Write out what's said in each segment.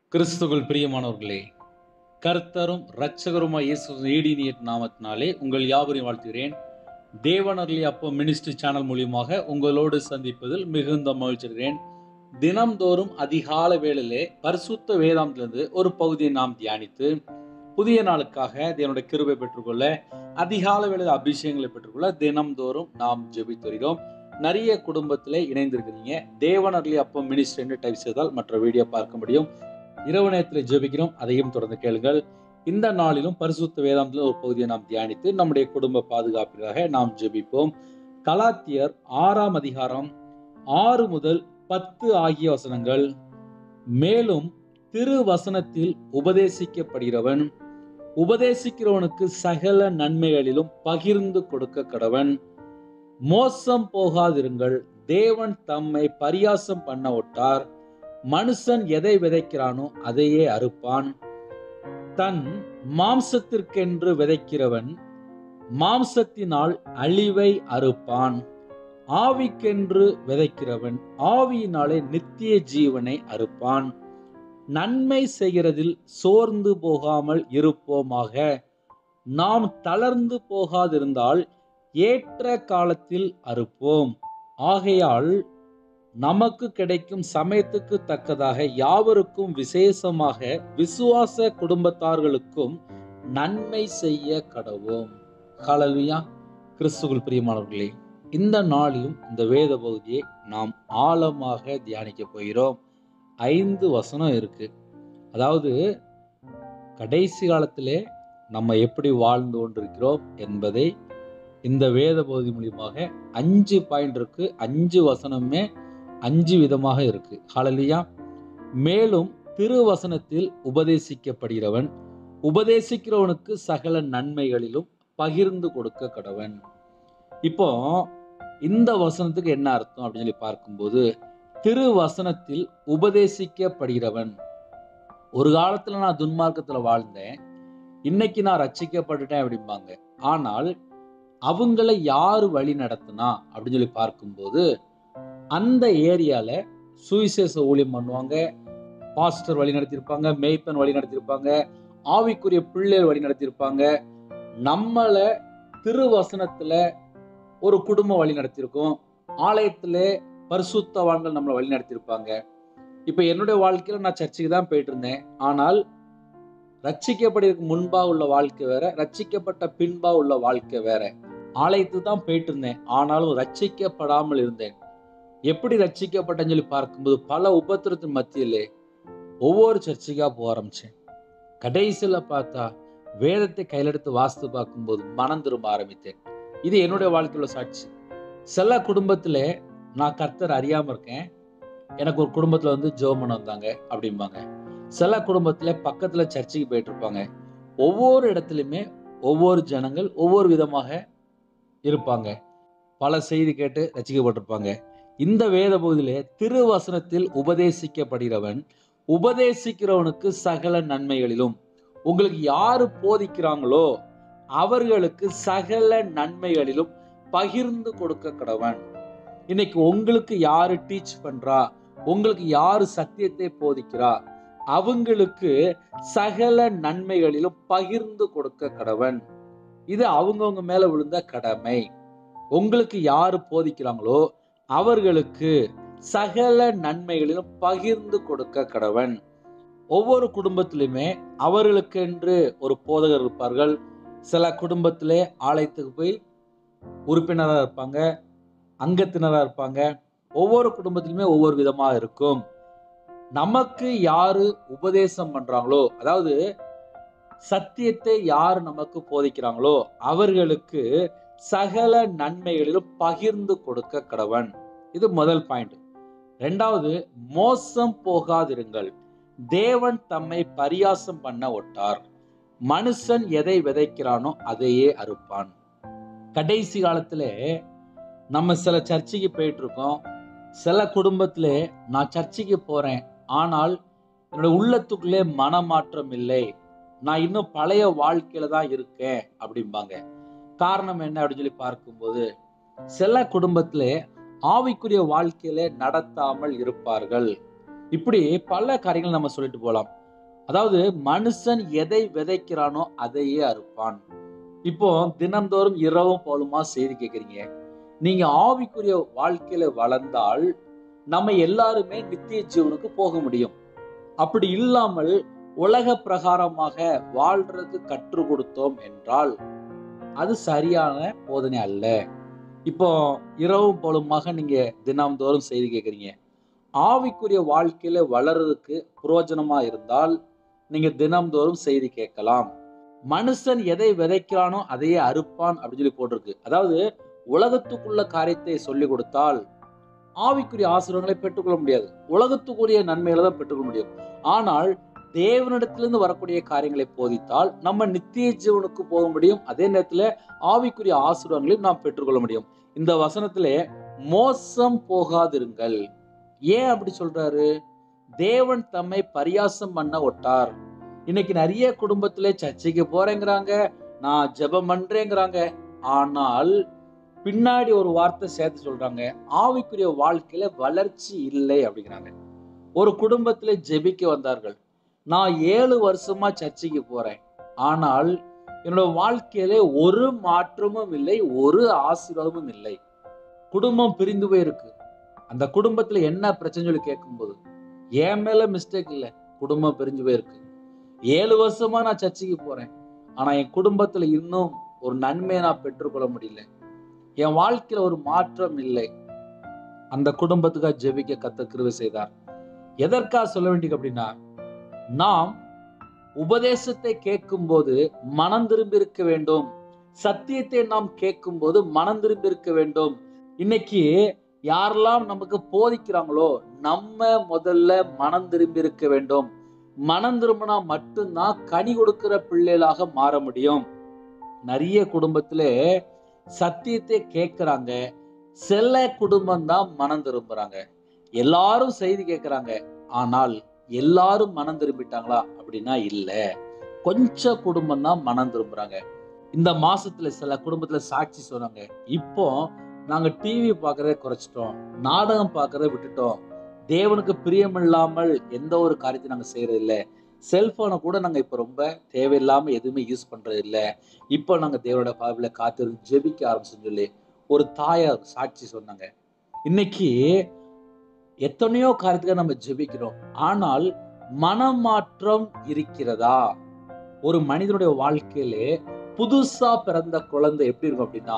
கிறிஸ்துவுக்குள் பிரியமானவர்களே கர்த்தரும் இரட்சகருமாய் இயேசு ஈடினிய நாமத்தினாலே உங்கள் யாவரையும் வாழ்த்துகிறேன் தேவனர்லி அப்போ மினிஸ்ட்ரி சேனல் மூலியமாக உங்களோடு சந்திப்பதில் மிகுந்த மகிழ்ச்சிகிறேன் தினம்தோறும் அதிகால வேளையிலே பரிசுத்த வேதாந்திலிருந்து ஒரு பகுதியை நாம் தியானித்து புதிய நாளுக்காக தேவனுடைய கிருபை பெற்றுக்கொள்ள அதிகால வேளையில் அபிஷேகங்களை பெற்றுக்கொள்ள தினம்தோறும் நாம் ஜெபித்து வருகிறோம் நிறைய குடும்பத்திலே இணைந்திருக்கிறீங்க தேவனர்லி அப்போ மினிஸ்ட்ரி என்று டைப் செய்தால் மற்ற வீடியோ பார்க்க முடியும் இரவு நேரத்தில் ஜெபிக்கிறோம் அதையும் தொடர்ந்து கேளுங்கள் இந்த நாளிலும் பரிசுத்த வேதாந்தத்தில் ஒரு பகுதியை நாம் தியானித்து நம்முடைய குடும்ப பாதுகாப்பிற்காக நாம் ஜெபிப்போம் கலாத்தியர் ஆறாம் அதிகாரம் ஆறு முதல் பத்து ஆகிய வசனங்கள் மேலும் திரு வசனத்தில் உபதேசிக்கப்படுகிறவன் உபதேசிக்கிறவனுக்கு சகல நன்மைகளிலும் பகிர்ந்து கொடுக்க கடவன் மோசம் போகாதிருங்கள் தேவன் தம்மை பரியாசம் பண்ண ஒட்டார் மனுஷன் எதை விதைக்கிறானோ அதையே அறுப்பான் தன் மாம்சத்திற்கென்று விதைக்கிறவன் மாம்சத்தினால் அழிவை அறுப்பான் ஆவிக்கென்று விதைக்கிறவன் ஆவியினாலே நித்திய ஜீவனை அறுப்பான் நன்மை செய்கிறதில் சோர்ந்து போகாமல் இருப்போமாக நாம் தளர்ந்து போகாதிருந்தால் ஏற்ற காலத்தில் அறுப்போம் ஆகையால் நமக்கு கிடைக்கும் சமயத்துக்கு தக்கதாக யாவருக்கும் விசேஷமாக விசுவாச குடும்பத்தார்களுக்கும் நன்மை செய்ய கடவோம் ஹalleluya கிறிஸ்துவுக்குள் பிரியமானவர்களே இந்த நாளிலும் இந்த வேத பகுதியை நாம் ஆழமாக தியானிக்க போகிறோம் ஐந்து வசனம் இருக்கு அதாவது கடைசி காலத்திலே நம்ம எப்படி வாழ்ந்து கொண்டிருக்கிறோம் என்பதை இந்த வேத பகுதி மூலியமாக அஞ்சு பாயிண்ட் இருக்கு அஞ்சு வசனமே அஞ்சு விதமாக இருக்கு ஹalleluya மேலும் திருவசனத்தில் உபதேசிக்கப்படுகிறவன் உபதேசிக்கிறவனுக்கு சகல நன்மைகளிலும் பகிர்ந்து கொடுக்க கடவன் இப்போ இந்த வசனத்துக்கு என்ன அர்த்தம் அப்படின்னு சொல்லி பார்க்கும்போது திருவசனத்தில் உபதேசிக்கப்படுகிறவன் ஒரு காலத்துல நான் துன்மார்க்கத்துல வாழ்ந்தேன் இன்னைக்கு நான் ரட்சிக்கப்பட்டுட்டேன் அப்படிம்பாங்க ஆனால் அவங்கள யாரு வழி நடத்தினா அப்படின்னு சொல்லி பார்க்கும்போது அந்த ஏரியால சுவிசேஷ ஊழியம் பண்ணுவாங்க பாஸ்டர் வழி நடத்தியிருப்பாங்க மேய்ப்பன் வழி நடத்தியிருப்பாங்க ஆவிக்குரிய பிள்ளைகள் வழி நடத்தியிருப்பாங்க நம்மளை திருவசனத்துல ஒரு குடும்பம் வழி நடத்தியிருக்கோம் ஆலயத்துல பரிசுத்தவான்கள் நம்மளை வழி நடத்தியிருப்பாங்க இப்ப என்னுடைய வாழ்க்கையில நான் சர்ச்சுக்கு தான் போயிட்டு இருந்தேன் ஆனால் ரட்சிக்கப்படுறதுக்கு முன்பா உள்ள வாழ்க்கை வேற ரட்சிக்கப்பட்ட பின்பா உள்ள வாழ்க்கை வேற ஆலயத்துக்கு தான் போயிட்டு இருந்தேன் ஆனாலும் ரட்சிக்கப்படாமல் இருந்தேன் எப்படி ரட்சிக்கப்பட்டேன்னு சொல்லி பார்க்கும்போது பல உபத்திரத்தின் மத்தியிலே ஒவ்வொரு சர்ச்சைக்கா போக ஆரம்பிச்சேன் கடைசியில பார்த்தா வேதத்தை கையில எடுத்து வாசித்து பார்க்கும்போது மனம் திரும்ப ஆரம்பித்தேன் இது என்னுடைய வாழ்க்கையில சாட்சி சில குடும்பத்துல நான் கர்த்தர் அறியாம இருக்கேன் எனக்கு ஒரு குடும்பத்துல வந்து ஜோமன் வந்தாங்க அப்படிம்பாங்க சில குடும்பத்துல பக்கத்துல சர்ச்சுக்கு போயிட்டு இருப்பாங்க ஒவ்வொரு இடத்துலையுமே ஒவ்வொரு ஜனங்கள் ஒவ்வொரு விதமாக இருப்பாங்க பல செய்தி கேட்டு ரசிக்கப்பட்டிருப்பாங்க இந்த வேத பகுதியிலே திருவசனத்தில் உபதேசிக்கப்படுகிறவன் உபதேசிக்கிறவனுக்கு சகல நன்மைகளிலும் உங்களுக்கு யாரு போதிக்கிறாங்களோ அவர்களுக்கு சகல நன்மைகளிலும் பகிர்ந்து கொடுக்க கடவன் இன்னைக்கு உங்களுக்கு யாரு டீச் பண்றா உங்களுக்கு யாரு சத்தியத்தை போதிக்கிறா அவங்களுக்கு சகல நன்மைகளிலும் பகிர்ந்து கொடுக்க கடவன் இது அவங்கவுங்க மேல விழுந்த கடமை உங்களுக்கு யாரு போதிக்கிறாங்களோ அவர்களுக்கு சகல நன்மைகளிலும் பகிர்ந்து கொடுக்க கடவன் ஒவ்வொரு குடும்பத்திலுமே அவர்களுக்கென்று ஒரு போதகர் இருப்பார்கள் சில குடும்பத்திலே ஆலயத்துக்கு போய் உறுப்பினராக இருப்பாங்க அங்கத்தினராக இருப்பாங்க ஒவ்வொரு குடும்பத்திலுமே ஒவ்வொரு விதமாக இருக்கும் நமக்கு யாரு உபதேசம் பண்றாங்களோ அதாவது சத்தியத்தை யார் நமக்கு போதிக்கிறாங்களோ அவர்களுக்கு சகல நன்மைகளிலும் பகிர்ந்து கொடுக்க கடவன் இது முதல் பாயிண்ட் ரெண்டாவது மோசம் போகாதிருங்கள் தேவன் தம்மை பரியாசம் பண்ண ஒட்டார் மனுஷன் எதை விதைக்கிறானோ அதையே அறுப்பான் கடைசி காலத்துல நம்ம சில சர்ச்சைக்கு போயிட்டு இருக்கோம் சில குடும்பத்துல நான் சர்ச்சைக்கு போறேன் ஆனால் என்னோட உள்ளத்துக்குள்ளே மனமாற்றம் இல்லை நான் இன்னும் பழைய வாழ்க்கையில தான் இருக்கேன் அப்படிம்பாங்க காரணம் என்ன அப்படின்னு சொல்லி பார்க்கும்போது சில குடும்பத்திலே ஆவிக்குரிய வாழ்க்கையில நடத்தாமல் இருப்பார்கள் இப்படி பல காரியங்கள் நம்ம சொல்லிட்டு போலாம் அதாவது மனுஷன் எதை விதைக்கிறானோ அதையே அறுப்பான் இப்போ தினந்தோறும் இரவும் போலுமா செய்தி கேட்குறீங்க நீங்க ஆவிக்குரிய வாழ்க்கையில வளர்ந்தால் நம்ம எல்லாருமே நித்திய ஜீவனுக்கு போக முடியும் அப்படி இல்லாமல் உலக பிரகாரமாக வாழ்றது கற்றுக் கொடுத்தோம் என்றால் அது சரியான போதனை அல்ல இப்போ இரவும் போலுமாக நீங்க தினந்தோறும் செய்தி கேட்குறீங்க ஆவிக்குரிய வாழ்க்கையில வளர்றதுக்கு புரோஜனமா இருந்தால் நீங்க தினம்தோறும் செய்தி கேட்கலாம் மனுஷன் எதை விதைக்கிறானோ அதையே அறுப்பான் அப்படின்னு சொல்லி போட்டிருக்கு அதாவது உலகத்துக்குள்ள காரியத்தை சொல்லி கொடுத்தால் ஆவிக்குரிய ஆசிரியர்களை பெற்றுக்கொள்ள முடியாது உலகத்துக்குரிய நன்மைகளை தான் பெற்றுக்கொள்ள முடியும் ஆனால் தேவனிடத்திலிருந்து வரக்கூடிய காரியங்களை போதித்தால் நம்ம நித்திய ஜீவனுக்கு போக முடியும் அதே நேரத்துல ஆவிக்குரிய ஆசீர்வாதங்களையும் நாம் பெற்றுக்கொள்ள முடியும் இந்த வசனத்திலே மோசம் போகாதிருங்கள் ஏன் அப்படி சொல்றாரு தேவன் தம்மை பரியாசம் பண்ண ஒட்டார் இன்னைக்கு நிறைய குடும்பத்திலே சர்ச்சைக்கு போறேங்கிறாங்க நான் ஜெபம் பண்றேங்கிறாங்க ஆனால் பின்னாடி ஒரு வார்த்தை சேர்த்து சொல்றாங்க ஆவிக்குரிய வாழ்க்கையில வளர்ச்சி இல்லை அப்படிங்கிறாங்க ஒரு குடும்பத்திலே ஜெபிக்க வந்தார்கள் நான் ஏழு வருஷமா சர்ச்சைக்கு போறேன் ஆனால் என்னோட வாழ்க்கையில ஒரு மாற்றமும் இல்லை ஒரு ஆசீர்வாதமும் இல்லை குடும்பம் பிரிந்து போயிருக்கு அந்த குடும்பத்துல என்ன பிரச்சனை சொல்லி கேட்கும்போது என் மேல மிஸ்டேக் இல்லை குடும்பம் பிரிஞ்சு போயிருக்கு ஏழு வருஷமா நான் சர்ச்சைக்கு போறேன் ஆனா என் குடும்பத்துல இன்னும் ஒரு நன்மையை நான் பெற்றுக்கொள்ள முடியல என் வாழ்க்கையில ஒரு மாற்றம் இல்லை அந்த குடும்பத்துக்காக ஜெபிக்க கத்த கிருவை செய்தார் எதற்காக சொல்ல வேண்டியது அப்படின்னா நாம் உபதேசத்தை கேட்கும்போது மனம் திரும்பி இருக்க வேண்டும் சத்தியத்தை நாம் கேட்கும்போது மனம் திரும்பி இருக்க வேண்டும் இன்னைக்கு யாரெல்லாம் நமக்கு போதிக்கிறாங்களோ நம்ம முதல்ல மனம் திரும்பி இருக்க வேண்டும் மனம் திரும்பினா மட்டும்தான் கனி கொடுக்கிற பிள்ளைகளாக மாற முடியும் நிறைய குடும்பத்துல சத்தியத்தை கேட்கிறாங்க சில குடும்பம் தான் மனம் திரும்புறாங்க எல்லாரும் செய்தி கேட்கிறாங்க ஆனால் எல்லாரும் மனம் திரும்பிட்டாங்களா அப்படின்னா இல்ல கொஞ்சம் குடும்பம் தான் மனம் திரும்புறாங்க இந்த மாசத்துல சில குடும்பத்துல சாட்சி சொன்னாங்க இப்போ நாங்க டிவி பார்க்கறதை குறைச்சிட்டோம் நாடகம் பார்க்கறதை விட்டுட்டோம் தேவனுக்கு பிரியமில்லாமல் எந்த ஒரு காரியத்தை நாங்க செய்யறது இல்ல செல்போனை கூட நாங்க இப்ப ரொம்ப தேவையில்லாம எதுவுமே யூஸ் பண்றது இல்ல இப்போ நாங்க தேவனோட பாவில காத்திருந்து ஜெபிக்க ஆரம்பிச்சோம் சொல்லி ஒரு தாயார் சாட்சி சொன்னாங்க இன்னைக்கு எத்தனையோ காரியத்துக்கு நம்ம ஜெபிக்கிறோம் ஆனால் மனமாற்றம் இருக்கிறதா ஒரு மனிதனுடைய வாழ்க்கையிலே புதுசா பிறந்த குழந்தை எப்படி இருக்கும் அப்படின்னா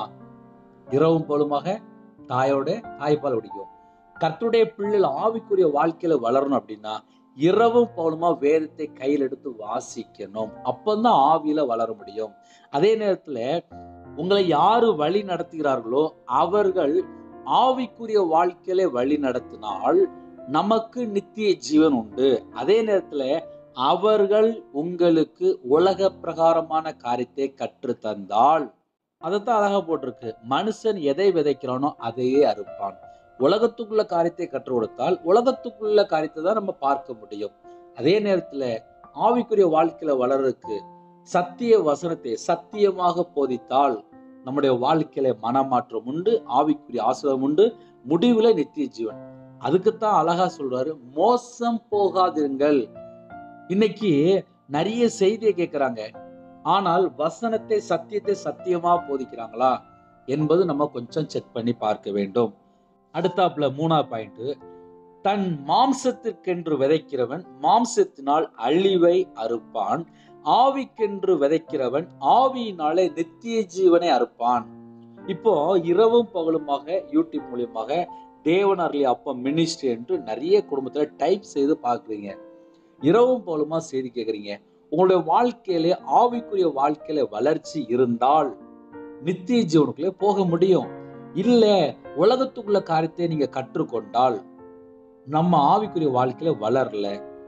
இரவும் போலுமாக தாயோட தாய்ப்பால் குடிக்கும் கர்த்தருடைய பிள்ளைகள் ஆவிக்குரிய வாழ்க்கையில வளரணும் அப்படின்னா இரவும் பவுலுமா வேதத்தை கையில் எடுத்து வாசிக்கணும் அப்பந்தான் ஆவியில வளர முடியும் அதே நேரத்துல உங்களை யாரு வழி நடத்துகிறார்களோ அவர்கள் ஆவிக்குரிய வாழ்க்கையில வழி நடத்தினால் நமக்கு நித்திய ஜீவன் உண்டு அதே நேரத்துல அவர்கள் உங்களுக்கு உலக பிரகாரமான காரியத்தை கற்று தந்தால் அதைத்தான் அழகா போட்டிருக்கு மனுஷன் எதை விதைக்கிறானோ அதையே அறுப்பான் உலகத்துக்குள்ள காரியத்தை கற்றுக் கொடுத்தால் உலகத்துக்குள்ள காரியத்தை தான் நம்ம பார்க்க முடியும் அதே நேரத்துல ஆவிக்குரிய வாழ்க்கையில வளர்றதுக்கு சத்திய வசனத்தை சத்தியமாக போதித்தால் நம்முடைய வாழ்க்கையில மனமாற்றம் உண்டு ஆவிக்குரிய ஆசிரியம் உண்டு முடிவுல நித்திய ஜீவன் அதுக்குத்தான் அழகா சொல்றாரு மோசம் போகாதிருங்கள் இன்னைக்கு நிறைய செய்தியை கேட்கிறாங்க ஆனால் வசனத்தை சத்தியத்தை சத்தியமா போதிக்கிறாங்களா என்பது நம்ம கொஞ்சம் செக் பண்ணி பார்க்க வேண்டும் அடுத்தாப்புல மூணாவது பாயிண்ட் தன் மாம்சத்திற்கென்று விதைக்கிறவன் மாம்சத்தினால் அழிவை அறுப்பான் ஆவிக்கென்று விதைக்கிறவன் ஆவியினாலே நித்திய ஜீவனை அறுப்பான் இப்போ இரவும் பகலுமாக யூடியூப் மூலியமாக தேவன் அருளி அப்பா மினிஸ்ட்ரி என்று நிறைய குடும்பத்துல டைப் செய்து பார்க்குறீங்க இரவும் பகலுமா செய்தி கேட்குறீங்க உங்களுடைய வாழ்க்கையிலே ஆவிக்குரிய வாழ்க்கையில வளர்ச்சி இருந்தால் நித்திய ஜீவனுக்குள்ளே போக முடியும் இல்ல உலகத்துக்குள்ள காரியத்தை நீங்க கற்றுக்கொண்டால் நம்ம ஆவிக்குரிய வாழ்க்கையில வளரல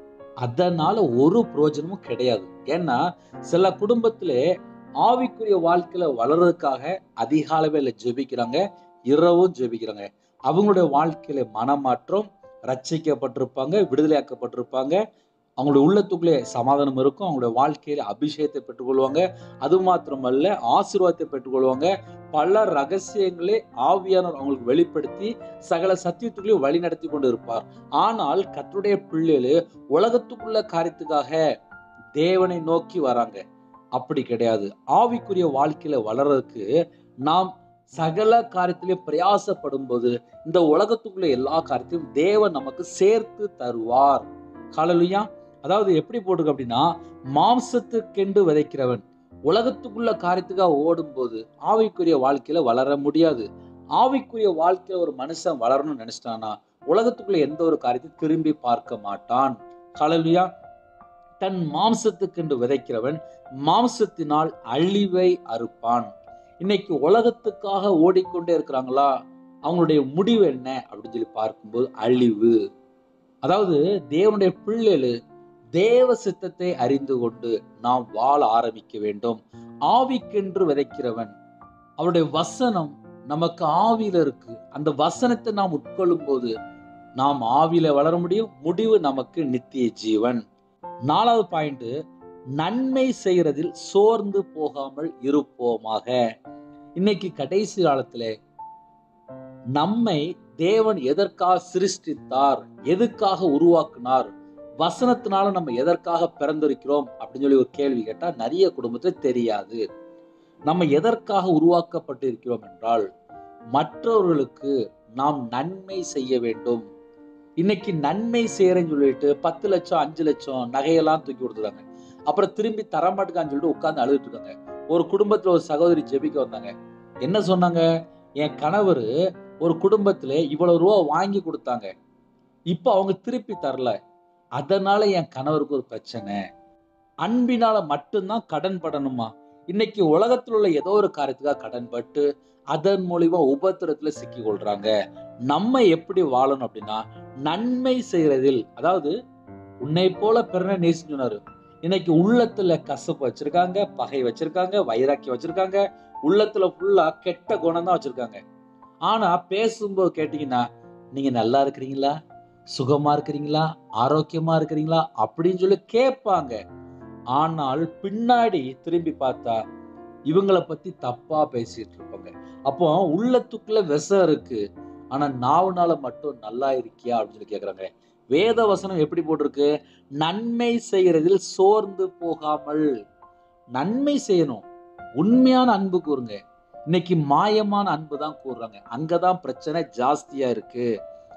அதனால ஒரு பிரயோஜனமும் கிடையாது ஏன்னா சில குடும்பத்திலே ஆவிக்குரிய வாழ்க்கையில வளர்றதுக்காக அதிகாலவே ஜெபிக்கிறாங்க இரவும் ஜெபிக்கிறாங்க அவங்களுடைய வாழ்க்கையில மனமாற்றம் ரட்சிக்கப்பட்டிருப்பாங்க விடுதலையாக்கப்பட்டிருப்பாங்க அவங்களுடைய உள்ளத்துக்குள்ளே சமாதானம் இருக்கும் அவங்களுடைய வாழ்க்கையில அபிஷேகத்தை பெற்றுக்கொள்வாங்க அது மாத்திரமல்ல ஆசீர்வாதத்தை பெற்றுக்கொள்வாங்க பல ரகசியங்களை ஆவியானவர் அவங்களுக்கு வெளிப்படுத்தி சகல சத்தியத்துக்குள்ளேயும் வழி நடத்தி கொண்டு இருப்பார் ஆனால் கர்த்தருடைய பிள்ளைகள் உலகத்துக்குள்ள காரியத்துக்காக தேவனை நோக்கி வராங்க அப்படி கிடையாது ஆவிக்குரிய வாழ்க்கையில வளர்றதுக்கு நாம் சகல காரியத்திலே பிரயாசப்படும் போது இந்த உலகத்துக்குள்ள எல்லா காரியத்தையும் தேவன் நமக்கு சேர்த்து தருவார் காலலுயா அதாவது எப்படி போட்டிருக்கு அப்படின்னா மாம்சத்துக்கென்று விதைக்கிறவன் உலகத்துக்குள்ள காரியத்துக்காக ஓடும்போது ஆவிக்குரிய வாழ்க்கையில வளர முடியாது ஆவிக்குரிய வாழ்க்கையில ஒரு மனுஷன் வளரணும்னு நினைச்சிட்டானா உலகத்துக்குள்ள எந்த ஒரு காரியத்தையும் திரும்பி பார்க்க மாட்டான் காலலுயா தன் மாம்சத்துக்கென்று விதைக்கிறவன் மாம்சத்தினால் அழிவை அறுப்பான் இன்னைக்கு உலகத்துக்காக ஓடிக்கொண்டே இருக்கிறாங்களா அவங்களுடைய முடிவு என்ன அப்படின்னு சொல்லி பார்க்கும்போது அழிவு அதாவது தேவனுடைய பிள்ளைகள் தேவ சித்தத்தை அறிந்து கொண்டு நாம் வாழ ஆரம்பிக்க வேண்டும் ஆவிக்கென்று விதைக்கிறவன் அவருடைய வசனம் நமக்கு ஆவியில இருக்கு அந்த வசனத்தை நாம் உட்கொள்ளும் போது நாம் ஆவியில வளர முடியும் முடிவு நமக்கு நித்திய ஜீவன் நாலாவது பாயிண்ட் நன்மை செய்யறதில் சோர்ந்து போகாமல் இருப்போமாக இன்னைக்கு கடைசி காலத்துல நம்மை தேவன் எதற்காக சிருஷ்டித்தார் எதுக்காக உருவாக்குனார் வசனத்தினால நம்ம எதற்காக பிறந்திருக்கிறோம் அப்படின்னு சொல்லி ஒரு கேள்வி கேட்டா நிறைய குடும்பத்துல தெரியாது நம்ம எதற்காக உருவாக்கப்பட்டு இருக்கிறோம் என்றால் மற்றவர்களுக்கு நாம் நன்மை செய்ய வேண்டும் இன்னைக்கு நன்மை செய்யறேன்னு சொல்லிட்டு பத்து லட்சம் அஞ்சு லட்சம் நகையெல்லாம் தூக்கி கொடுத்துருக்காங்க அப்புறம் திரும்பி தரமாட்டுக்கான்னு சொல்லிட்டு உட்கார்ந்து அழுதுட்டு இருக்காங்க ஒரு குடும்பத்துல ஒரு சகோதரி ஜெபிக்க வந்தாங்க என்ன சொன்னாங்க என் கணவர் ஒரு குடும்பத்துல இவ்வளவு ரூபா வாங்கி கொடுத்தாங்க இப்போ அவங்க திருப்பி தரல அதனால என் கணவருக்கு ஒரு பிரச்சனை அன்பினால மட்டும்தான் கடன் படணுமா இன்னைக்கு உலகத்தில் உள்ள ஏதோ ஒரு காரியத்துக்காக கடன் பட்டு அதன் மூலியமா உபத்திரத்துல சிக்கி கொள்றாங்க நம்ம எப்படி வாழணும் அப்படின்னா நன்மை செய்யறதில் அதாவது உன்னை போல பிறனை நேசின்னு சொன்னாரு இன்னைக்கு உள்ளத்துல கசப்பு வச்சிருக்காங்க பகை வச்சிருக்காங்க வைராக்கி வச்சிருக்காங்க உள்ளத்துல ஃபுல்லா கெட்ட குணம் தான் வச்சிருக்காங்க ஆனா பேசும்போது கேட்டீங்கன்னா நீங்க நல்லா இருக்கிறீங்களா சுகமா இருக்கிறீங்களா ஆரோக்கியமா இருக்கிறீங்களா அப்படின்னு சொல்லி கேட்பாங்க ஆனால் பின்னாடி திரும்பி பார்த்தா இவங்கள பத்தி தப்பா பேசிட்டு இருப்பாங்க அப்போ உள்ளத்துக்குள்ள விஷம் இருக்கு ஆனா நாவுனால மட்டும் நல்லா இருக்கியா அப்படின்னு சொல்லி கேக்குறாங்க வேத வசனம் எப்படி போட்டிருக்கு நன்மை செய்யறதில் சோர்ந்து போகாமல் நன்மை செய்யணும் உண்மையான அன்பு கூறுங்க இன்னைக்கு மாயமான அன்பு தான் கூறுறாங்க அங்கதான் பிரச்சனை ஜாஸ்தியா இருக்கு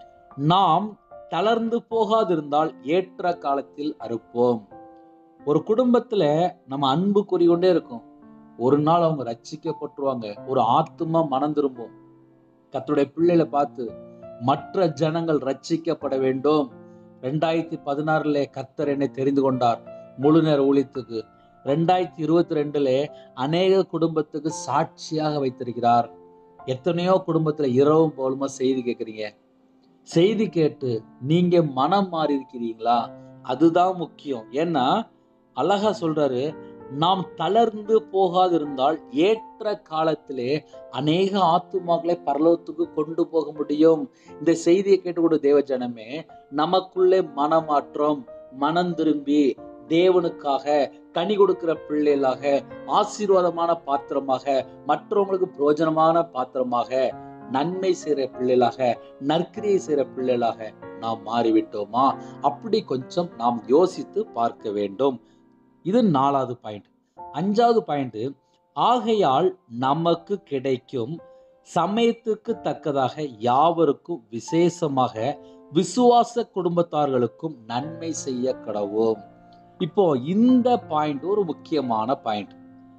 நாம் தளர்ந்து போகாதிருந்தால் ஏற்ற காலத்தில் அறுப்போம் ஒரு குடும்பத்துல நம்ம அன்பு கூறிக்கொண்டே இருக்கும் ஒரு நாள் அவங்க ரட்சிக்கப்பட்டுருவாங்க ஒரு ஆத்துமா மனம் திரும்பும் கத்துடைய பிள்ளைகளை பார்த்து மற்ற ஜனங்கள் ரட்சிக்கப்பட வேண்டும் ரெண்டாயிரத்தி பதினாறுல கத்தர் என்னை தெரிந்து கொண்டார் முழு நேர ஊழியத்துக்கு ரெண்டாயிரத்தி இருபத்தி ரெண்டுல அநேக குடும்பத்துக்கு சாட்சியாக வைத்திருக்கிறார் எத்தனையோ குடும்பத்துல இரவும் போலுமா செய்தி கேட்குறீங்க செய்தி கேட்டு நீங்க மனம் மாறி இருக்கிறீங்களா அதுதான் முக்கியம் ஏன்னா அழகா சொல்றாரு நாம் தளர்ந்து போகாதிருந்தால் ஏற்ற காலத்திலே அநேக ஆத்துமாக்களை பரலோகத்துக்கு கொண்டு போக முடியும் இந்த செய்தியை கேட்டுக்கொண்டு தேவ ஜனமே நமக்குள்ளே மனமாற்றம் மனம் திரும்பி தேவனுக்காக கனி கொடுக்கிற பிள்ளைகளாக ஆசீர்வாதமான பாத்திரமாக மற்றவங்களுக்கு பிரயோஜனமான பாத்திரமாக நன்மை செய்யற பிள்ளைகளாக நற்கிரியை செய்யற பிள்ளைகளாக நாம் மாறிவிட்டோமா அப்படி கொஞ்சம் நாம் யோசித்து பார்க்க வேண்டும் இது நாலாவது பாயிண்ட் அஞ்சாவது பாயிண்ட் ஆகையால் நமக்கு கிடைக்கும் சமயத்துக்கு தக்கதாக யாவருக்கும் விசேஷமாக விசுவாச குடும்பத்தார்களுக்கும் நன்மை செய்ய கடவோம் இப்போ இந்த பாயிண்ட் ஒரு முக்கியமான பாயிண்ட்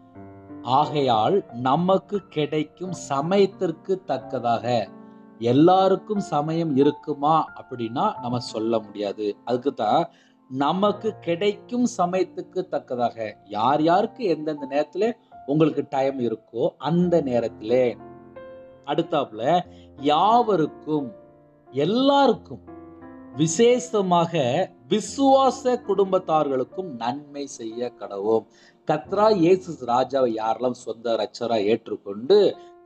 ஆகையால் நமக்கு கிடைக்கும் சமயத்திற்கு தக்கதாக எல்லாருக்கும் சமயம் இருக்குமா அப்படின்னா நம்ம சொல்ல முடியாது அதுக்கு தான் நமக்கு கிடைக்கும் சமயத்துக்கு தக்கதாக யார் யாருக்கு எந்தெந்த நேரத்துல உங்களுக்கு டைம் இருக்கோ அந்த நேரத்திலே அடுத்தாப்புல யாவருக்கும் எல்லாருக்கும் விசேஷமாக விசுவாச குடும்பத்தார்களுக்கும் நன்மை செய்ய கடவோம் கத்ரா இயேசு ராஜாவை யாரெல்லாம் சொந்த ரச்சரா ஏற்றுக்கொண்டு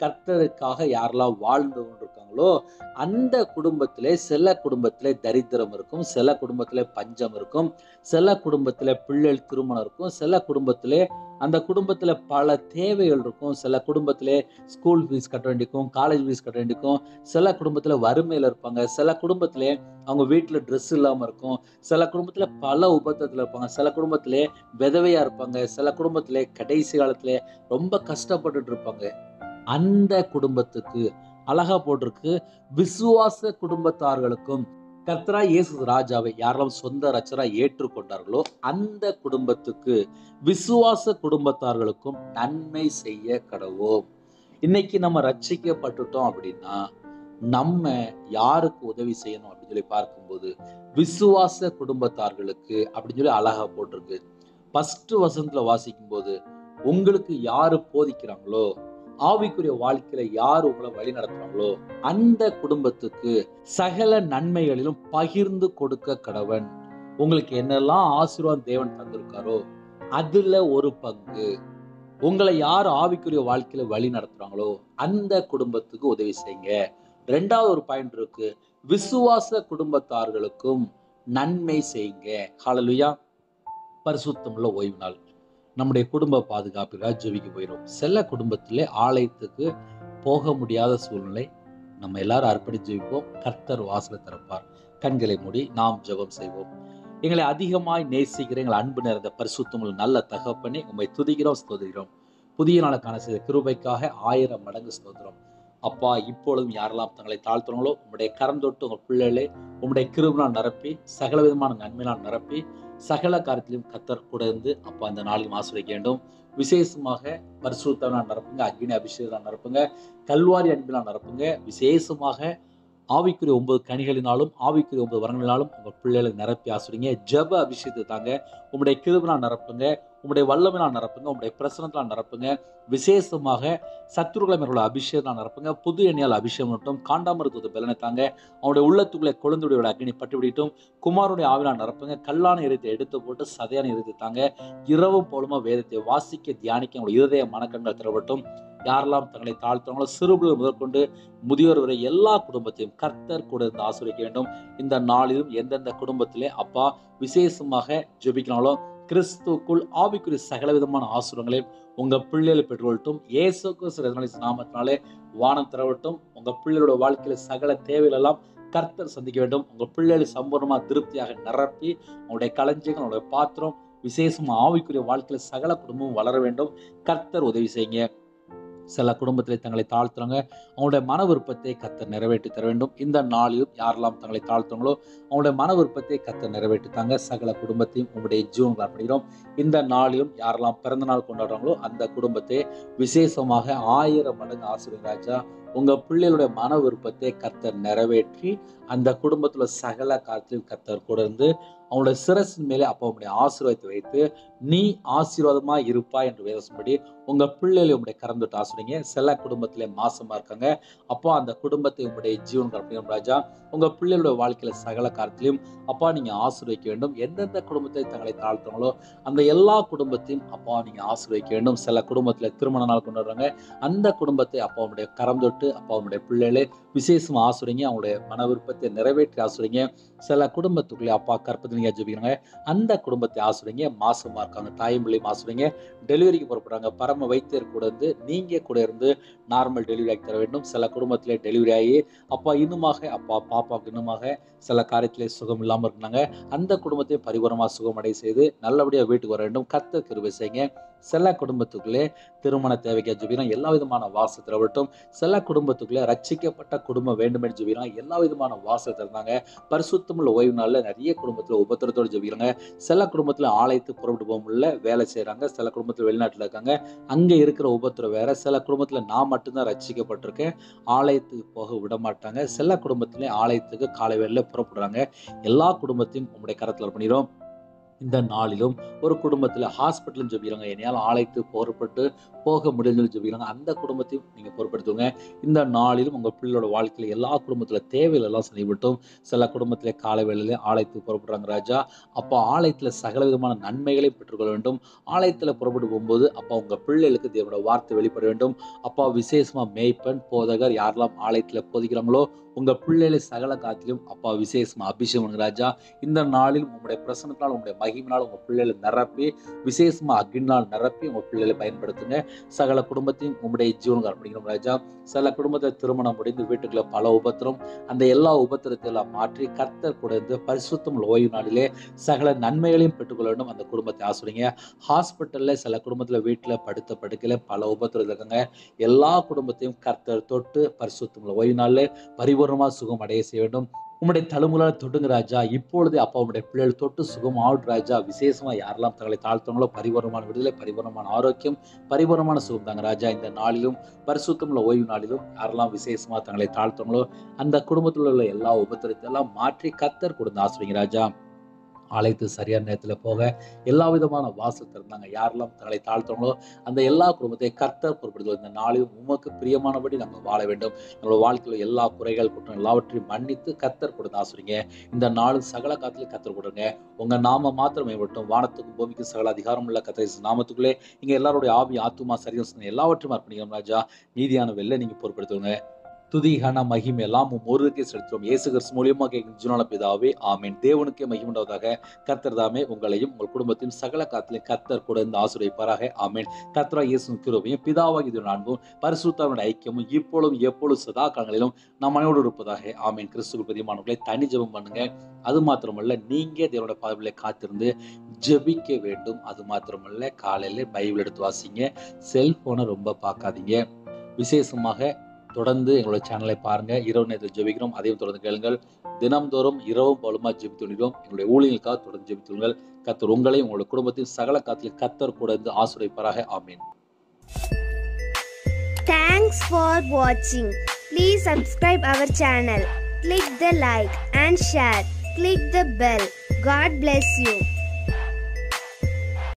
கர்த்தருக்காக யாரெல்லாம் வாழ்ந்து கொண்டிருக்காங்களோ அந்த குடும்பத்திலே சில குடும்பத்திலே தரித்திரம் இருக்கும் சில குடும்பத்திலே பஞ்சம் இருக்கும் சில குடும்பத்திலே பிள்ளைகள் திருமணம் இருக்கும் சில குடும்பத்திலே அந்த குடும்பத்தில் பல தேவைகள் இருக்கும் சில குடும்பத்திலே ஸ்கூல் ஃபீஸ் கட்ட வேண்டியிருக்கும் காலேஜ் ஃபீஸ் கட்ட வேண்டியிருக்கும் சில குடும்பத்தில் வறுமையில் இருப்பாங்க சில குடும்பத்திலே அவங்க வீட்டில் ட்ரெஸ் இல்லாமல் இருக்கும் சில குடும்பத்தில் பல உபத்தத்தில் இருப்பாங்க சில குடும்பத்திலே விதவையாக இருப்பாங்க சில குடும்பத்திலே கடைசி காலத்திலே ரொம்ப கஷ்டப்பட்டுட்டு இருப்பாங்க அந்த குடும்பத்துக்கு அழகா போட்டிருக்கு விசுவாச குடும்பத்தார்களுக்கும் கர்த்தரா இயேசு ராஜாவை யாரெல்லாம் சொந்த ரச்சரா ஏற்றுக்கொண்டார்களோ அந்த குடும்பத்துக்கு விசுவாச குடும்பத்தார்களுக்கும் நன்மை செய்ய கடவோம் இன்னைக்கு நம்ம ரட்சிக்கப்பட்டுட்டோம் அப்படின்னா நம்ம யாருக்கு உதவி செய்யணும் அப்படின்னு சொல்லி பார்க்கும்போது விசுவாச குடும்பத்தார்களுக்கு அப்படின்னு சொல்லி அழகா போட்டிருக்கு ஃபர்ஸ்ட் வசனத்துல வாசிக்கும் போது உங்களுக்கு யாரு போதிக்கிறாங்களோ ஆவிக்குரிய வாழ்க்கையில யார் உங்களை வழி நடத்துறாங்களோ அந்த குடும்பத்துக்கு சகல நன்மைகளிலும் பகிர்ந்து கொடுக்க கடவன் உங்களுக்கு என்னெல்லாம் ஆசீர்வாதம் தேவன் தந்திருக்காரோ அதுல ஒரு பங்கு உங்களை யார் ஆவிக்குரிய வாழ்க்கையில வழி நடத்துறாங்களோ அந்த குடும்பத்துக்கு உதவி செய்யுங்க ரெண்டாவது ஒரு பாயிண்ட் இருக்கு விசுவாச குடும்பத்தார்களுக்கும் நன்மை செய்யுங்க ஹalleluya பரிசுத்தமுள்ள ஓய்வு நாள் நம்முடைய குடும்ப பாதுகாப்புக்காக ஜெபிக்க போயிடும் சில குடும்பத்திலே ஆலயத்துக்கு போக முடியாத சூழ்நிலை நம்ம எல்லாரும் அர்ப்பணித்து ஜெபிப்போம் கர்த்தர் வாசலை திறப்பார் கண்களை மூடி நாம் ஜெபம் செய்வோம் எங்களை அதிகமாய் நேசிக்கிற எங்கள் அன்பு நிறைந்த பரிசுத்தமுள்ள நல்ல தகப்பனே உண்மை துதிக்கிறோம் ஸ்தோதிக்கிறோம் புதிய நாளுக்கான செய்த கிருபைக்காக ஆயிரம் மடங்கு ஸ்தோத்திரம் அப்பா இப்பொழுதும் யாரெல்லாம் தங்களை தாழ்த்துறாங்களோ உங்களுடைய கரம் தொட்டு உங்கள் பிள்ளைகளே உங்களுடைய கிருபினால் நிரப்பி சகல விதமான நன்மையினால் நிரப்பி சகல காரியத்திலும் கத்தர் கூட இருந்து அப்பா இந்த நாளில் ஆசிரிக்க வேண்டும் விசேஷமாக பரிசுத்தனால் நிரப்புங்க அக்னி அபிஷேகம் நிரப்புங்க கல்வாரி அன்பினால் நிரப்புங்க விசேஷமாக ஆவிக்குரிய ஒன்பது கனிகளினாலும் ஆவிக்குரிய ஒன்பது வரங்களினாலும் உங்கள் பிள்ளைகளை நிரப்பி ஆசிரிங்க ஜெப அபிஷேகத்தை தாங்க உங்களுடைய கிருபினால் நிரப்புங்க உங்களுடைய வல்லமையினால் நிரப்புங்க உங்களுடைய பிரசனத்தினால் நிரப்புங்க விசேஷமாக சத்துருக்களை மேற்கொள்ள அபிஷேகம் நிரப்புங்க புது எண்ணெயால் அபிஷேகம் மட்டும் காண்டாமிருத்துவத்தை பலனை தாங்க அவனுடைய உள்ளத்துக்குள்ளே கொழுந்துடைய அக்னி பட்டு விடிட்டும் குமாருடைய ஆவினால் நிரப்புங்க கல்லான இருத்தை எடுத்து போட்டு சதையான இருத்தை தாங்க இரவும் போலுமா வேதத்தை வாசிக்க தியானிக்க உங்களுடைய இருதய மனக்கண்கள் திறவட்டும் யாரெல்லாம் தங்களை தாழ்த்துறாங்களோ சிறுபிள்ளை முதற்கொண்டு முதியோர் வரை எல்லா குடும்பத்தையும் கர்த்தர் கூட இருந்து ஆசிரிக்க வேண்டும் இந்த நாளிலும் எந்தெந்த குடும்பத்திலே அப்பா விசேஷமாக ஜெபிக்கிறாங்களோ கிறிஸ்துக்குள் ஆவிக்குரிய சகல விதமான ஆசுரங்களையும் உங்க பிள்ளைகளை பெற்றுக்கொள்ளட்டும் இயேசு கிறிஸ்து நாமத்தினாலே வானம் திறவட்டும் உங்க பிள்ளைகளோட வாழ்க்கையில சகல தேவைகள் எல்லாம் கர்த்தர் சந்திக்க வேண்டும் உங்க பிள்ளைகளை சம்பூர்ணமா திருப்தியாக நிரப்பி உங்களுடைய களஞ்சியங்கள் உங்களுடைய பாத்திரம் விசேஷமா ஆவிக்குரிய வாழ்க்கையில சகல குடும்பமும் வளர வேண்டும் கர்த்தர் உதவி செய்யுங்க சில குடும்பத்திலே தங்களை தாழ்த்துறாங்க அவங்களுடைய மன விருப்பத்தை கத்தர் நிறைவேற்றி தர வேண்டும் இந்த நாளிலும் யாரெல்லாம் தங்களை தாழ்த்துறாங்களோ அவங்களுடைய மன விருப்பத்தை கத்தர் நிறைவேற்றித்தாங்க சகல குடும்பத்தையும் உங்களுடைய ஜீவன்கள் அர்ப்பணிக்கிறோம் இந்த நாளிலும் யாரெல்லாம் பிறந்த நாள் கொண்டாடுறாங்களோ அந்த குடும்பத்தை விசேஷமாக ஆயிரம் மடங்கு ஆசிரியர் ராஜா உங்க பிள்ளைகளுடைய மன விருப்பத்தை கத்தர் நிறைவேற்றி அந்த குடும்பத்துல சகல காலத்திலும் கத்தர் கூட இருந்து அவங்களுடைய சிரசின் மேலே அப்போ உங்களுடைய ஆசீர்வாதத்தை வைத்து நீ ஆசீர்வாதமா இருப்பா என்று வேதம்படி உங்க பிள்ளைகளை உங்களுடைய கறந்துட்டு ஆசிரியங்க சில குடும்பத்திலே மாசமா இருக்காங்க அப்போ அந்த குடும்பத்தை உங்களுடைய ஜீவன் கற்பனையும் ராஜா உங்க பிள்ளைகளுடைய வாழ்க்கையில சகல காலத்திலையும் அப்பா நீங்க ஆசீர்வதிக்க வேண்டும் எந்தெந்த குடும்பத்தை தங்களை தாழ்த்துறாங்களோ அந்த எல்லா குடும்பத்தையும் அப்பா நீங்க ஆசீர்வதிக்க வேண்டும் சில குடும்பத்துல திருமண நாள் கொண்டாடுறாங்க அந்த குடும்பத்தை அப்பா உங்களுடைய கரம் தொட்டு அப்பா உங்களுடைய பிள்ளைகளே விசேஷமா ஆசுறீங்க அவங்களுடைய மன விருப்பத்தை நிறைவேற்றி ஆசுறீங்க சில குடும்பத்துக்குள்ளே அப்பா கற்பத்தினியா ஜெபிக்கிறாங்க அந்த குடும்பத்தை ஆசுறீங்க மாசமா இருக்காங்க தாயும் பிள்ளையும் ஆசுறீங்க டெலிவரிக்கு புறப்படுறாங்க பரம வைத்தியர் கூட இருந்து நீங்க கூட இருந்து நார்மல் டெலிவரி ஆகி தர வேண்டும் சில குடும்பத்திலே டெலிவரி ஆகி அப்பா இன்னுமாக அப்பா பாப்பாவுக்கு இன்னுமாக சில காரியத்திலே சுகம் இல்லாமல் இருந்தாங்க அந்த குடும்பத்தை பரிபூரமாக சுகமடை செய்து நல்லபடியாக வீட்டுக்கு வர வேண்டும் கத்த கிருபை செய்யுங்க சில குடும்பத்துக்குள்ளே திருமண தேவைக்கு ஜெபிக்கிறோம் எல்லா விதமான வாசத்தில் விட்டும் சில குடும்பத்துக்குள்ளே ரட்சிக்கப்பட்ட குடும்பம் வேண்டுமென்று ஜெபிக்கிறோம் எல்லா விதமான வாசத்தில் இருந்தாங்க பரிசுத்தமுள்ள ஓய்வு நாளில் நிறைய குடும்பத்தில் உபத்திரத்தோடு ஜெபிக்கிறாங்க சில குடும்பத்தில் ஆலயத்துக்கு புறப்பட்டு போக முடியல வேலை செய்கிறாங்க சில குடும்பத்தில் வெளிநாட்டில் இருக்காங்க அங்கே இருக்கிற உபத்திரம் வேற சில குடும்பத்தில் நான் மட்டும்தான் ரட்சிக்கப்பட்டிருக்கேன் ஆலயத்துக்கு போக விட மாட்டாங்க சில குடும்பத்திலே ஆலயத்துக்கு காலை வேளையில் புறப்படுறாங்க எல்லா குடும்பத்தையும் உங்களுடைய கரத்தில் பண்ணிடும் இந்த நாளிலும் ஒரு குடும்பத்தில் ஹாஸ்பிட்டலும் ஜெபிக்கிறாங்க என்னையால் ஆலைத்து பொறுப்பட்டு போக முடியலன்னு ஜெபிக்கிறாங்க அந்த குடும்பத்தையும் நீங்கள் பொறுப்படுத்துங்க இந்த நாளிலும் உங்கள் பிள்ளையோட வாழ்க்கையில் எல்லா குடும்பத்தில் தேவைகள் எல்லாம் செய்யப்பட்டும் சில குடும்பத்தில் காலை வேளையிலே ஆலயத்துக்கு புறப்படுறாங்க ராஜா அப்போ ஆலயத்தில் சகல விதமான நன்மைகளை பெற்றுக்கொள்ள வேண்டும் ஆலயத்தில் புறப்பட்டு போகும்போது அப்போ உங்கள் பிள்ளைகளுக்கு தேவனோட வார்த்தை வெளிப்பட வேண்டும் அப்பா விசேஷமாக மேய்ப்பன் போதகர் யாரெல்லாம் ஆலயத்தில் போதிக்கிறாங்களோ உங்கள் பிள்ளைகளை சகல காத்திலும் அப்பா விசேஷமாக அபிஷேகம் பண்ணுங்க ராஜா இந்த நாளில் உங்களுடைய பிரசனத்தினால் உங்களுடைய மகிமினால் உங்கள் பிள்ளைகளை நிரப்பி விசேஷமாக அக்னினால் நிரப்பி உங்கள் பிள்ளைகளை பயன்படுத்துங்க சகல குடும்பத்தையும் உங்களுடைய ஜீவனுக்கு அர்ப்பணிக்கணும் ராஜா சில குடும்பத்தில் திருமணம் முடிந்து வீட்டுக்குள்ள பல உபத்திரம் அந்த எல்லா உபத்திரத்தை எல்லாம் மாற்றி கர்த்தர் கூட இருந்து பரிசுத்தம் உள்ள ஓய்வு நாளிலே சகல நன்மைகளையும் பெற்றுக்கொள்ள வேண்டும் அந்த குடும்பத்தை ஆசிரியங்க ஹாஸ்பிட்டலில் சில குடும்பத்தில் வீட்டில் படுத்த படுக்கையில் பல உபத்திரம் இருக்காங்க எல்லா குடும்பத்தையும் கர்த்தர் தொட்டு பரிசுத்தம் உள்ள ஓய்வு நாளில் பரிபூர்ணமாக சுகம் அடைய செய்ய வேண்டும் உம்முடைய தலைமுறையில் தொடுங்க ராஜா இப்பொழுது அப்பா உம்முடைய பிள்ளைகள் தொட்டு சுகம் ஆவுட் ராஜா விசேஷமா யாரெல்லாம் தங்களை தாழ்த்தவங்களோ பரிபூர்ணமான விடுதலை பரிபூர்ணமான ஆரோக்கியம் பரிபூர்ணமான சுகம் தாங்க ராஜா இந்த நாளிலும் பரிசுத்தமுள்ள ஓய்வு நாளிலும் யாரெல்லாம் விசேஷமா தங்களை தாழ்த்தவங்களோ அந்த குடும்பத்தில் உள்ள எல்லா உபத்திரத்தை எல்லாம் மாற்றி கத்தர் கொடுத்து ஆசிரிங்க ராஜா ஆலயத்து சரியான நேரத்தில் போக எல்லா விதமான வாசல் திறந்தாங்க யாரெல்லாம் தங்களை தாழ்த்தவங்களோ அந்த எல்லா குடும்பத்தை கர்த்தர் பொறுப்படுத்துவது இந்த நாளிலும் உமக்கு பிரியமானபடி நாங்கள் வாழ வேண்டும் நம்மளோட வாழ்க்கையில் எல்லா குறைகள் குற்றம் எல்லாவற்றையும் மன்னித்து கத்தர் கொடுத்து ஆசிரிங்க இந்த நாளும் சகல காலத்திலும் கத்தர் கொடுங்க உங்க நாம மாத்திரம் மேம்பட்டும் வானத்துக்கும் பூமிக்கும் சகல அதிகாரம் உள்ள கத்திரை நாமத்துக்குள்ளே இங்க எல்லாருடைய ஆவி ஆத்துமா சரியம் எல்லாவற்றையும் அர்ப்பணிக்கிறோம் ராஜா நீதியான வெள்ள நீங்க பொறுப்படுத்துவங்க துதி கன மகிமை எல்லாம் உம் ஒருவருக்கே செலுத்துவோம் இயேசு கிறிஸ்து மூலியமா கேட்கும் ஜீவனான பிதாவே ஆமேன் தேவனுக்கே மகிமுண்டாவதாக கர்த்தர் தாமே உங்களையும் உங்கள் குடும்பத்தையும் சகல காத்திலையும் கர்த்தர் கூட இருந்து ஆசிரியப்பாராக ஆமேன் கர்த்தரா இயேசு கிருபையும் பிதாவாகி இது நான்கும் பரிசுத்தாவுடைய ஐக்கியமும் இப்பொழுதும் எப்பொழுதும் சதா காலங்களிலும் நம் மனையோடு இருப்பதாக ஆமேன் கிறிஸ்துக்கு பிரியமானவர்களை தனி ஜெபம் பண்ணுங்க அது மாத்திரமல்ல நீங்க தேவனோட பாதைகளை காத்திருந்து ஜெபிக்க வேண்டும் அது மாத்திரமல்ல காலையில பைபிள் எடுத்து வாசிங்க செல்போனை ரொம்ப பார்க்காதீங்க விசேஷமாக தொடர்ந்து எங்களோட சேனலை பாருங்க இரவு நேரத்தில் ஜெபிக்கிறோம் அதையும் தொடர்ந்து கேளுங்கள் தினம்தோறும் இரவும் பலுமா ஜெபித்துள்ளோம் எங்களுடைய ஊழியர்களுக்காக தொடர்ந்து ஜெபித்துள்ளுங்கள் கத்தர் உங்களையும் உங்களுடைய குடும்பத்தின் சகல காத்திலும் கத்தர் கூட இருந்து ஆசுரைப்பாராக ஆமீன் Thanks for watching. Please subscribe our channel. Click the like and share. Click the bell. God bless you.